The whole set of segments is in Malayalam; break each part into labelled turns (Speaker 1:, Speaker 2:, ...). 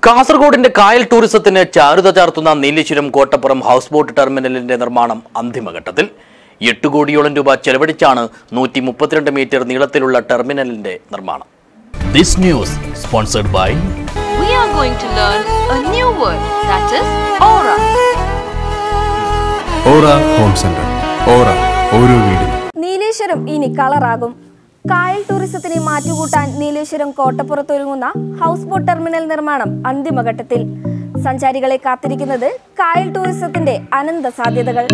Speaker 1: കാസർഗോഡിന്റെ കായൽ ടൂറിസത്തിന് ചാരുത ചാർത്തുന്ന നീലേശ്വരം കോട്ടപ്പുറം ഹൗസ് ബോട്ട് ടെർമിനലിന്റെ നിർമ്മാണം അന്തിമഘട്ടത്തിൽ എട്ട് കോടിയോളം രൂപ ചെലവഴിച്ചാണ് നൂറ്റി മുപ്പത്തിരണ്ട് മീറ്റർ നീളത്തിലുള്ള ടെർമിനലിന്റെ നിർമ്മാണം this news sponsored by
Speaker 2: we are going to learn a new word that is aura.
Speaker 3: Aura home centre aura ഓരോ വീടും
Speaker 4: നീലേശ്വരം ഇനി കളറാകും കായൽ ടൂറിസത്തിന് മാറ്റുകൂട്ടാൻ നീലേശ്വരം കോട്ടപ്പുറത്തൊരുങ്ങുന്ന ഹൗസ് ബോട്ട് ടെർമിനൽ നിർമ്മാണം അന്തിമഘട്ടത്തിൽ സഞ്ചാരികളെ കാത്തിരിക്കുന്നത് കായൽ ടൂറിസത്തിന്റെ അനന്ത സാധ്യതകൾ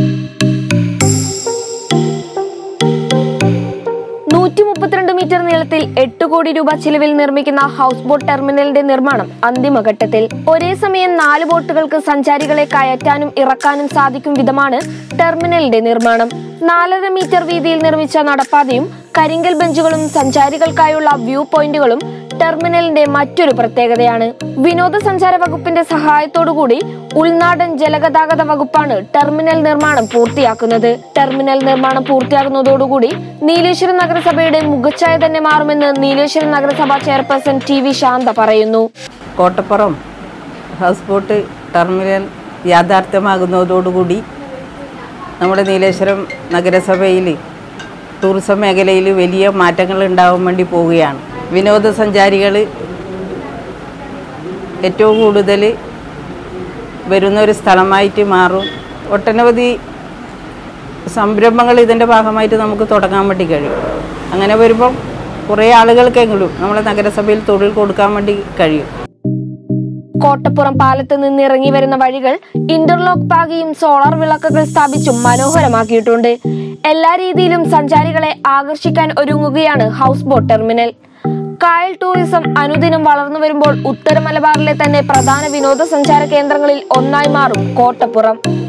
Speaker 4: നൂറ്റി മുപ്പത്തിരണ്ട് മീറ്റർ നീളത്തിൽ എട്ട് കോടി രൂപ ചിലവിൽ നിർമ്മിക്കുന്ന ഹൗസ് ബോട്ട് ടെർമിനലിന്റെ നിർമ്മാണം അന്തിമഘട്ടത്തിൽ ഒരേ സമയം നാല് ബോട്ടുകൾക്ക് സഞ്ചാരികളെ കയറ്റാനും ഇറക്കാനും സാധിക്കും വിധമാണ് ടെർമിനലിന്റെ നിർമ്മാണം നാലര മീറ്റർ വീതിയിൽ നിർമ്മിച്ച നടപ്പാതയും കരിങ്കൽ ബെഞ്ചുകളും സഞ്ചാരികൾക്കായുള്ള വ്യൂ പോയിന്റുകളും ടെർമിനലിന്റെ മറ്റൊരു പ്രത്യേകതയാണ് വിനോദസഞ്ചാര വകുപ്പിന്റെ സഹായത്തോടുകൂടി ഉൾനാടൻ ജലഗതാഗത വകുപ്പാണ് ടെർമിനൽ നിർമ്മാണം പൂർത്തിയാക്കുന്നത് ടെർമിനൽ നിർമ്മാണം പൂർത്തിയാകുന്നതോടുകൂടി നീലേശ്വരം നഗരസഭയുടെ മുഖച്ഛായ തന്നെ മാറുമെന്ന് നീലേശ്വരം നഗരസഭാ ചെയർപേഴ്സൺ ടി വി ശാന്ത പറയുന്നു
Speaker 5: കോട്ടപ്പുറം ഹൗസ് ബോട്ട് ടെർമിനൽ യാഥാർത്ഥ്യമാകുന്നതോടുകൂടി നമ്മുടെ നീലേശ്വരം നഗരസഭയിൽ ടൂറിസം മേഖലയിൽ വലിയ മാറ്റങ്ങൾ ഉണ്ടാവാൻ വേണ്ടി പോവുകയാണ് വിനോദസഞ്ചാരികൾ ഏറ്റവും കൂടുതൽ വരുന്ന ഒരു സ്ഥലമായിട്ട് മാറും ഒട്ടനവധി സംരംഭങ്ങൾ ഇതിൻ്റെ ഭാഗമായിട്ട് നമുക്ക് തുടങ്ങാൻ വേണ്ടി കഴിയും അങ്ങനെ വരുമ്പം കുറേ ആളുകൾക്കെങ്കിലും നമ്മുടെ നഗരസഭയിൽ തൊഴിൽ കൊടുക്കാൻ വേണ്ടി കഴിയും
Speaker 4: കോട്ടപ്പുറം പാലത്ത് നിന്ന് ഇറങ്ങി വരുന്ന വഴികൾ ഇന്റർലോക്ക് പാകിയും സോളാർ വിളക്കുകൾ സ്ഥാപിച്ചും മനോഹരമാക്കിയിട്ടുണ്ട് എല്ലാ രീതിയിലും സഞ്ചാരികളെ ആകർഷിക്കാൻ ഒരുങ്ങുകയാണ് ഹൗസ് ബോട്ട് ടെർമിനൽ കായൽ ടൂറിസം അനുദിനം വളർന്നു വരുമ്പോൾ ഉത്തര മലബാറിലെ തന്നെ പ്രധാന വിനോദസഞ്ചാര കേന്ദ്രങ്ങളിൽ ഒന്നായി മാറും കോട്ടപ്പുറം